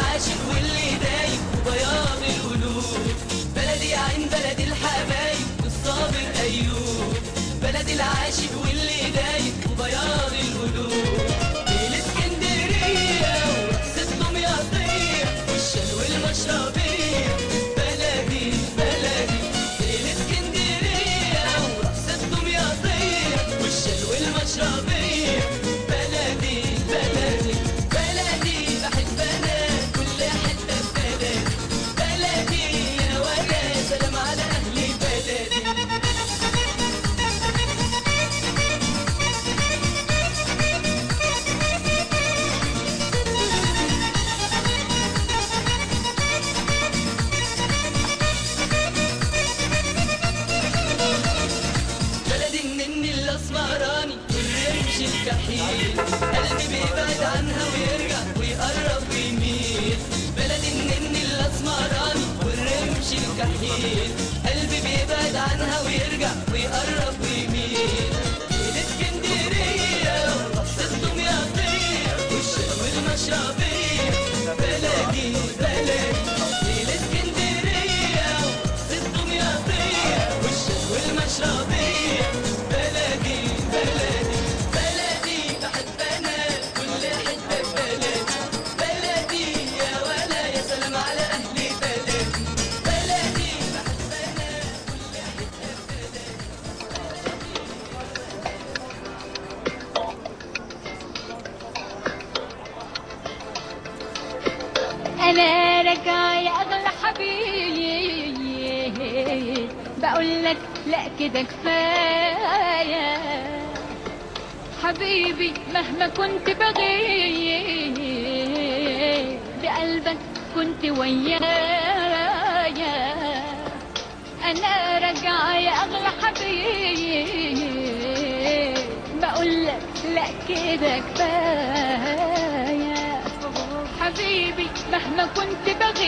العاشق واللي دايب وبياض القلوب بلدي يا عين بلد الحبايب والصابر ايوب بلد العاشق واللي دايب وبياض القلوب ليل اسكندريه ورقصة دمياطيه والشلو المشربيه بلدي بلدي ليل اسكندريه ورقصة دمياطيه والشلو المشربيه بلدي بلدي بلدي بحب انا كل حته في بلدي بلدي يا ولا سلام على اهل بلدي بلد النن الاسمراني والرمش الكحيل قلبي بيبعد عنها ويرجع ويقرب ويميل بلد النن الاسمراني والرمش الكحيل قلبي بيبعد عنها ويرجع ويقرب ويميل الاسكندريه ورقصة دمياطيه والشلو المشربيه بلدي بلدي الاسكندريه ورقصة دمياطيه والشلو المشربيه بلدي بلدي بلدي بحب انا كل حته في بلدي بلدي يا ولا يا سلام على اهل بلدي بلدي بحب انا كل حته في بلدي انا راجعه يا اغلى حبيب بقول لك لا كده كفايه حبيبي مهما كنت بغيب بقلبك كنت ويايا انا راجعه يا اغلى حبيب بقول لك لا كده كفايه حبيبي مهما كنت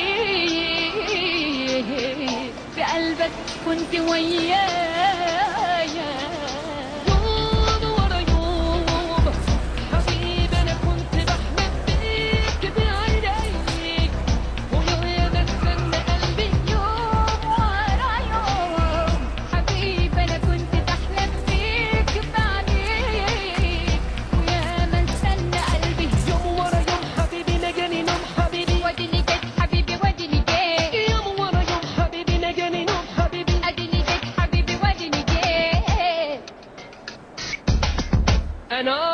بغيب بقلبك كنت ويايا يوم ورا يوم حبيبي انا كنت بحلم بيك بعينيك ويا بستنى قلبي يوم ورا يوم حبيبي انا كنت بحلم بيك بعينيك ويا ما استنى قلبي يوم ورا يوم حبيبي نجاني نوم حبيبي وديني جيت حبيبي وديني جيت يوم ورا يوم حبيبي نجاني نوم حبيبي اديني جيت حبيبي وديني جيت انا